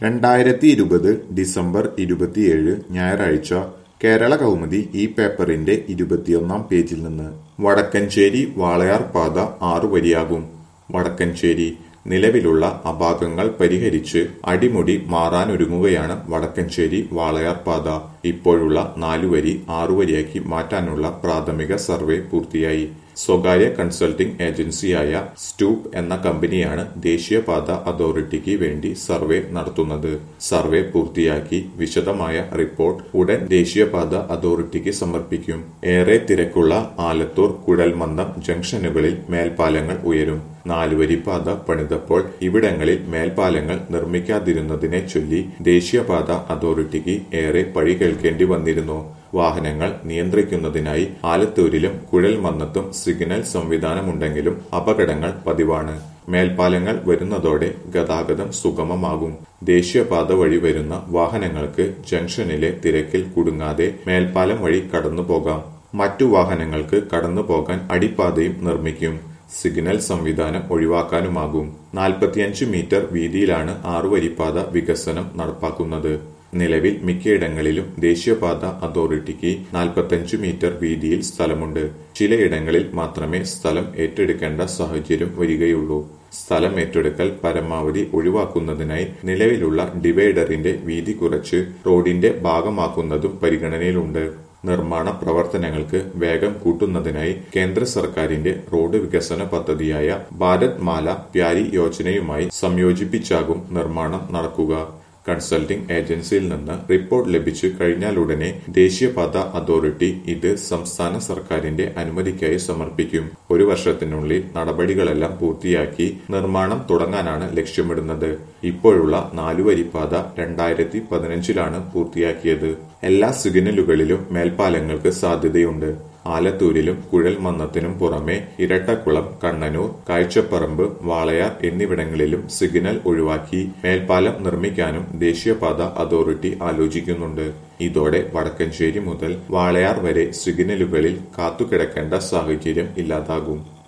രണ്ടായിരത്തി ഇരുപത് ഡിസംബർ ഇരുപത്തിയേഴ് ഞായറാഴ്ച കേരള കൗമുദി ഈ പേപ്പറിന്റെ ഇരുപത്തിയൊന്നാം പേജിൽ നിന്ന് വടക്കഞ്ചേരി വാളയാർ പാത ആറുവരിയാകും വടക്കഞ്ചേരി നിലവിലുള്ള അപാകങ്ങൾ പരിഹരിച്ച് അടിമുടി മാറാനൊരുങ്ങുകയാണ് വടക്കഞ്ചേരി വാളയാർ പാത ഇപ്പോഴുള്ള നാലുവരി ആറുവരിയാക്കി മാറ്റാനുള്ള പ്രാഥമിക സർവേ പൂർത്തിയായി സ്വകാര്യ കൺസൾട്ടിംഗ് ഏജൻസിയായ സ്റ്റൂപ്പ് എന്ന കമ്പനിയാണ് ദേശീയപാത അതോറിറ്റിക്ക് വേണ്ടി സർവേ നടത്തുന്നത് സർവേ പൂർത്തിയാക്കി വിശദമായ റിപ്പോർട്ട് ഉടൻ ദേശീയപാത അതോറിറ്റിക്ക് സമർപ്പിക്കും ഏറെ തിരക്കുള്ള ആലത്തൂർ കുഴൽമന്ദം ജംഗ്ഷനുകളിൽ മേൽപ്പാലങ്ങൾ ഉയരും നാലുവരി പാത പണിതപ്പോൾ ഇവിടങ്ങളിൽ മേൽപ്പാലങ്ങൾ നിർമ്മിക്കാതിരുന്നതിനെ ചൊല്ലി ദേശീയപാത അതോറിറ്റിക്ക് ഏറെ പഴി കേൾക്കേണ്ടി വന്നിരുന്നു വാഹനങ്ങൾ നിയന്ത്രിക്കുന്നതിനായി ആലത്തൂരിലും കുഴൽമന്നത്തും സിഗ്നൽ സംവിധാനമുണ്ടെങ്കിലും അപകടങ്ങൾ പതിവാണ് മേൽപ്പാലങ്ങൾ വരുന്നതോടെ ഗതാഗതം സുഗമമാകും ദേശീയപാത വഴി വരുന്ന വാഹനങ്ങൾക്ക് ജംഗ്ഷനിലെ തിരക്കിൽ കുടുങ്ങാതെ മേൽപ്പാലം വഴി കടന്നുപോകാം മറ്റു വാഹനങ്ങൾക്ക് കടന്നുപോകാൻ അടിപ്പാതയും നിർമ്മിക്കും സിഗ്നൽ സംവിധാനം ഒഴിവാക്കാനുമാകും നാൽപ്പത്തിയഞ്ച് മീറ്റർ വീതിയിലാണ് ആറുവരിപ്പാത വികസനം നടപ്പാക്കുന്നത് നിലവിൽ മിക്കയിടങ്ങളിലും ദേശീയപാത അതോറിറ്റിക്ക് നാൽപ്പത്തഞ്ച് മീറ്റർ വീതിയിൽ സ്ഥലമുണ്ട് ചിലയിടങ്ങളിൽ മാത്രമേ സ്ഥലം ഏറ്റെടുക്കേണ്ട സാഹചര്യം വരികയുള്ളൂ സ്ഥലം ഏറ്റെടുക്കൽ പരമാവധി ഒഴിവാക്കുന്നതിനായി നിലവിലുള്ള ഡിവൈഡറിന്റെ വീതി കുറച്ച് റോഡിന്റെ ഭാഗമാക്കുന്നതും പരിഗണനയിലുണ്ട് നിർമ്മാണ പ്രവർത്തനങ്ങൾക്ക് വേഗം കൂട്ടുന്നതിനായി കേന്ദ്ര സർക്കാരിന്റെ റോഡ് വികസന പദ്ധതിയായ ഭാരത് മാല പ്യാരി യോജനയുമായി സംയോജിപ്പിച്ചാകും നിർമ്മാണം നടക്കുക കൺസൾട്ടിംഗ് ഏജൻസിയിൽ നിന്ന് റിപ്പോർട്ട് ലഭിച്ചു കഴിഞ്ഞാലുടനെ ദേശീയപാത അതോറിറ്റി ഇത് സംസ്ഥാന സർക്കാരിന്റെ അനുമതിക്കായി സമർപ്പിക്കും ഒരു വർഷത്തിനുള്ളിൽ നടപടികളെല്ലാം പൂർത്തിയാക്കി നിർമ്മാണം തുടങ്ങാനാണ് ലക്ഷ്യമിടുന്നത് ഇപ്പോഴുള്ള നാലുവരിപ്പാത രണ്ടായിരത്തി പതിനഞ്ചിലാണ് പൂർത്തിയാക്കിയത് എല്ലാ സിഗ്നലുകളിലും മേൽപ്പാലങ്ങൾക്ക് സാധ്യതയുണ്ട് ആലത്തൂരിലും കുഴൽമന്നത്തിനും പുറമെ ഇരട്ടക്കുളം കണ്ണനൂർ കാഴ്ചപ്പറമ്പ് വാളയാർ എന്നിവിടങ്ങളിലും സിഗ്നൽ ഒഴിവാക്കി മേൽപ്പാലം നിർമ്മിക്കാനും ദേശീയപാത അതോറിറ്റി ആലോചിക്കുന്നുണ്ട് ഇതോടെ വടക്കഞ്ചേരി മുതൽ വാളയാർ വരെ സിഗ്നലുകളിൽ കാത്തുകിടക്കേണ്ട സാഹചര്യം ഇല്ലാതാകും